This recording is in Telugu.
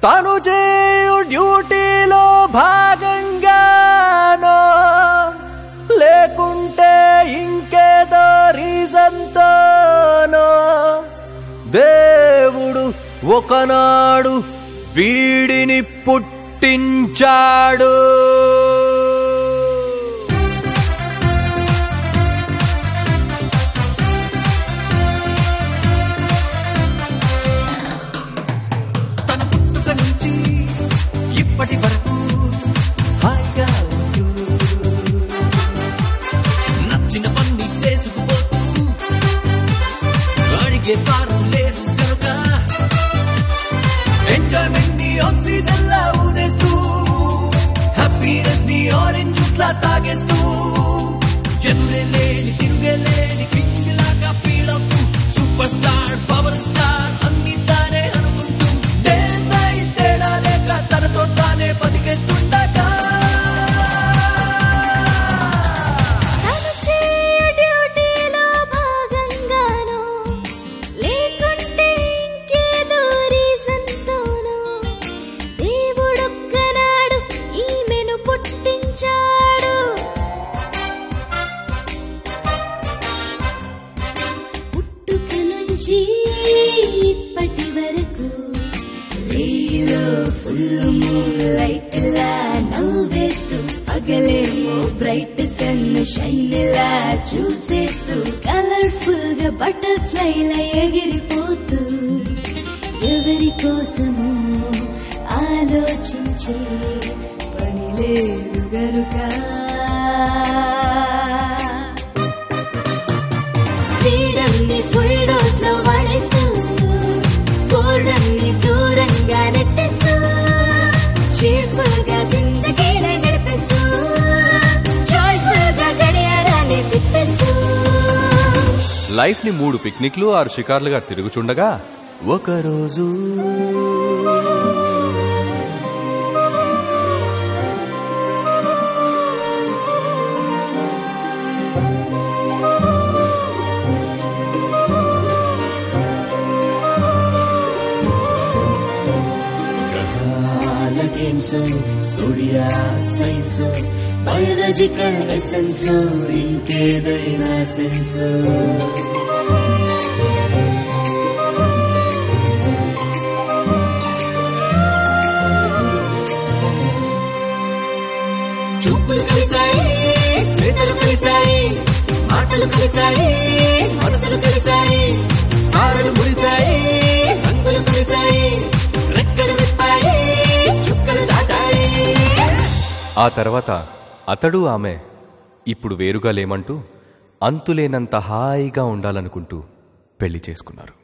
తను చేయు డ్యూటీలో భాగంగానో లేకుంటే ఇంకేదో రీజన్తోనో దేవుడు ఒకనాడు వీడిని పుట్టించాడు తన పుట్టుక నుంచి ఇప్పటి వరకు హాయిగా ఉంటూ నచ్చిన పని చేసుకుపోతూ అడిగే పారు లేదు కనుక ఎంజాయ్మెంట్ ని ఆక్సిజన్ లా ఊదేస్తూ హ్యాపీనెస్ ని ఆరెంజ్ జ్యూస్ లా తాగేస్తూ ఎదురే లేని తిరుగే లేని కింగ్ లాగా ఫీల్ అవుతూ సూపర్ స్టార్ పవర్ స్టార్ అన్ని తానే అనుకుంటూ డే నైట్ తేడా లేక తనతో తానే బతికేస్తుండగా తను చేయు డ్యూటీలో భాగంగానో లేకుంటే ఇంకేదో రీజన్తోనో దేవుడొక్కనాడు ఈమెను పుట్టించాడు పుట్టుక నుంచి ఇప్పటి వరకు రీలో ఫుల్ మూన్ లైట్ లా నవ్వేస్తూ పగలేమో బ్రైట్ సన్ షైన్ లా చూసేస్తూ కలర్ఫుల్ గా బటర్ఫ్లై లా ఎగిరిపోతూ ఎవరి కోసము ఆలోచించే పని లేదు గనుక ఫ్రీడమ్ ని ఫుల్ డోస్ లో వాడేస్తూ బోర్డమ్ ని దూరంగా నెట్టేస్తూ చీర్ఫుల్ గా జిందగీనే నడిపిస్తూ జాయ్ఫుల్ గా గడియారాన్ని తిప్పేస్తూ లైఫ్ ని మూడు పిక్నిక్లు ఆరు షికార్లుగా తిరుగుచుండగా ఒకరోజు గ్రహాల games Surya science biological essence ఇంకేదైనా సెన్స్ చూపులు కలిసాయి చేతులు కలిసాయి మాటలు కలిసాయి మనసులు కలిసాయి ఆడలు మురిసాయి రంగులు కురిసాయి రెక్కలు విప్పాయి చుక్కలు దాటాయి ఆ తర్వాత అతడు ఆమె ఇప్పుడు వేరుగా లేమంటూ అంతులేనంత హాయిగా ఉండాలనుకుంటూ పెళ్లి చేసుకున్నారు